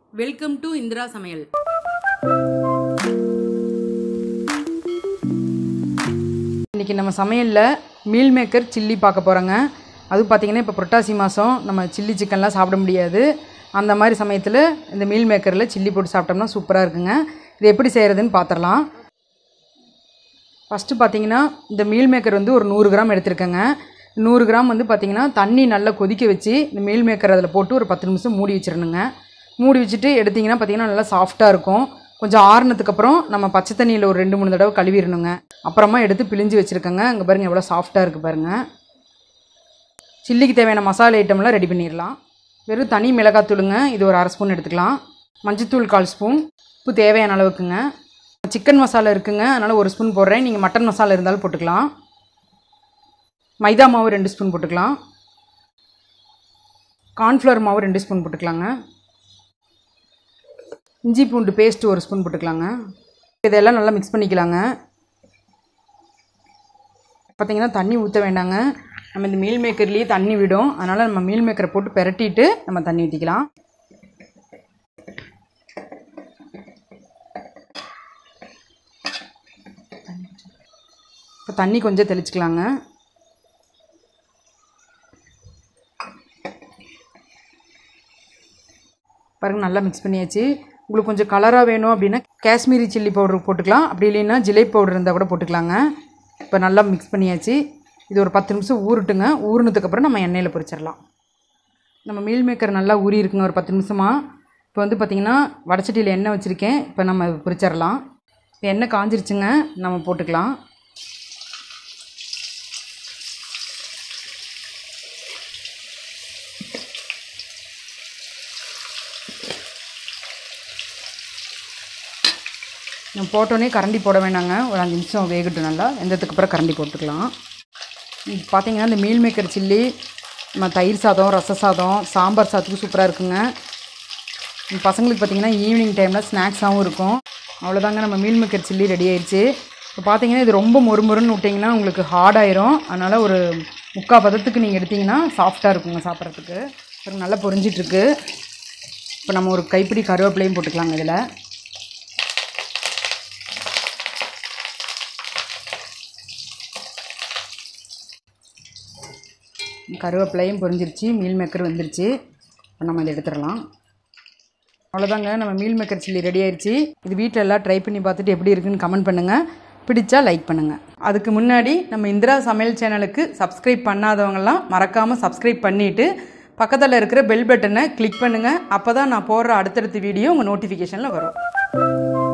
welcome to Indira சமையல் இன்றைக்கி நம்ம சமையலில் மீல் மேக்கர் சில்லி பார்க்க போகிறோங்க அது பார்த்திங்கன்னா இப்போ புரட்டாசி மாதம் நம்ம சில்லி சிக்கன்லாம் சாப்பிட முடியாது அந்த மாதிரி சமயத்தில் இந்த மீல் மேக்கரில் சில்லி போட்டு சாப்பிட்டோம்னா சூப்பராக இருக்குங்க இது எப்படி செய்கிறதுன்னு பார்த்துடலாம் ஃபஸ்ட்டு பார்த்தீங்கன்னா இந்த மீல் மேக்கர் வந்து ஒரு நூறு கிராம் எடுத்திருக்கேங்க நூறு கிராம் வந்து பார்த்திங்கன்னா தண்ணி நல்லா கொதிக்க வச்சு இந்த மீல் மேக்கர் அதில் போட்டு ஒரு பத்து நிமிஷம் மூடி வச்சிடணுங்க மூடி வச்சுட்டு எடுத்திங்கன்னா பார்த்திங்கன்னா நல்லா சாஃப்டாக இருக்கும் கொஞ்சம் ஆறுனதுக்கப்புறம் நம்ம பச்சை தண்ணியில் ஒரு ரெண்டு மூணு தடவை கழுவிடணுங்க அப்புறமா எடுத்து பிழிஞ்சு வச்சுருக்கேங்க அங்கே பாருங்கள் எவ்வளோ சாஃப்டாக இருக்குது பாருங்கள் சில்லிக்கு தேவையான மசாலா ஐட்டம்லாம் ரெடி பண்ணிடலாம் வெறும் தனி மிளகாத்தூளுங்க இது ஒரு அரை ஸ்பூன் எடுத்துக்கலாம் மஞ்சத்தூள் கால் ஸ்பூன் உப்பு தேவையான அளவுக்குங்க சிக்கன் மசாலா இருக்குங்க அதனால் ஒரு ஸ்பூன் போடுறேன் நீங்கள் மட்டன் மசாலா இருந்தாலும் போட்டுக்கலாம் மைதா மாவு ரெண்டு ஸ்பூன் போட்டுக்கலாம் கார்ன்ஃப்ளவர் மாவு ரெண்டு ஸ்பூன் போட்டுக்கலாங்க இஞ்சி பூண்டு பேஸ்ட் ஒரு ஸ்பூன் போட்டுக்கலாங்க இதெல்லாம் நல்லா மிக்ஸ் பண்ணிக்கலாங்க பார்த்தீங்கன்னா தண்ணி ஊற்ற வேண்டாங்க நம்ம இந்த மீல் மேக்கர்லேயே தண்ணி விடும் அதனால் நம்ம மீல் மேக்கரை போட்டு பெரட்டிட்டு நம்ம தண்ணி ஊற்றிக்கலாம் இப்போ தண்ணி கொஞ்சம் தெளிச்சுக்கலாங்க பாருங்கள் நல்லா மிக்ஸ் பண்ணியாச்சு உங்களுக்கு கொஞ்சம் கலராக வேணும் அப்படின்னா காஷ்மீரி சில்லி பவுடர் போட்டுக்கலாம் அப்படி இல்லைன்னா ஜிலேபி பவுடர் இருந்தால் கூட போட்டுக்கலாங்க இப்போ நல்லா மிக்ஸ் பண்ணியாச்சு இது ஒரு பத்து நிமிஷம் ஊறட்டுங்க ஊறினதுக்கப்புறம் நம்ம எண்ணெயில் பொரிச்சிடலாம் நம்ம மீல் மேக்கர் நல்லா ஊறி இருக்குங்க ஒரு பத்து நிமிஷமாக இப்போ வந்து பார்த்திங்கன்னா வடச்சட்டியில் எண்ணெய் வச்சுருக்கேன் இப்போ நம்ம பொரிச்சிடலாம் இப்போ எண்ணெய் காஞ்சிருச்சுங்க நம்ம போட்டுக்கலாம் நம்ம போட்டோன்னே கரண்டி போட வேணாங்க ஒரு அஞ்சு நிமிஷம் வேகட்டும் நல்லா வெந்ததுக்கு அப்புறம் கரண்டி போட்டுக்கலாம் இப்போ பார்த்தீங்கன்னா இந்த மீல் மேக்கர் சில்லி நம்ம தயிர் சாதம் ரச சாதம் சாம்பார் சாதத்துக்கு சூப்பராக இருக்குங்க இந்த பசங்களுக்கு பார்த்தீங்கன்னா ஈவினிங் டைமில் ஸ்நாக்ஸாகவும் இருக்கும் அவ்வளோதாங்க நம்ம மீல் மேக்கர் சில்லி ரெடி ஆயிடுச்சு இப்போ பார்த்தீங்கன்னா இது ரொம்ப மொறுமொறுன்னு விட்டிங்கன்னா உங்களுக்கு ஹார்ட் ஆயிரும் அதனால் ஒரு முக்கால் பதத்துக்கு நீங்கள் எடுத்திங்கன்னா சாஃப்டாக இருக்குங்க சாப்பிட்றதுக்கு அப்புறம் நல்லா பொரிஞ்சிட்ருக்கு இப்போ நம்ம ஒரு கைப்பிடி கருவேப்பிலையும் போட்டுக்கலாங்க இதில் கருவேப்பிலையும் பொரிஞ்சிருச்சு மீல் மேக்கர் வந்துருச்சு இப்போ நம்ம இதை எடுத்துடலாம் அவ்வளோதாங்க நம்ம மீல் மேக்கர் சில்லி ரெடி ஆயிடுச்சு இது வீட்டில் எல்லாம் ட்ரை பண்ணி பார்த்துட்டு எப்படி இருக்குன்னு கமெண்ட் பண்ணுங்கள் பிடிச்சா லைக் பண்ணுங்கள் அதுக்கு முன்னாடி நம்ம இந்திரா சமையல் சேனலுக்கு சப்ஸ்கிரைப் பண்ணாதவங்கலாம் மறக்காமல் சப்ஸ்கிரைப் பண்ணிவிட்டு பக்கத்தில் இருக்கிற பெல் பட்டனை கிளிக் பண்ணுங்கள் அப்போ தான் நான் போடுற அடுத்தடுத்த வீடியோ உங்கள் நோட்டிஃபிகேஷனில் வரும்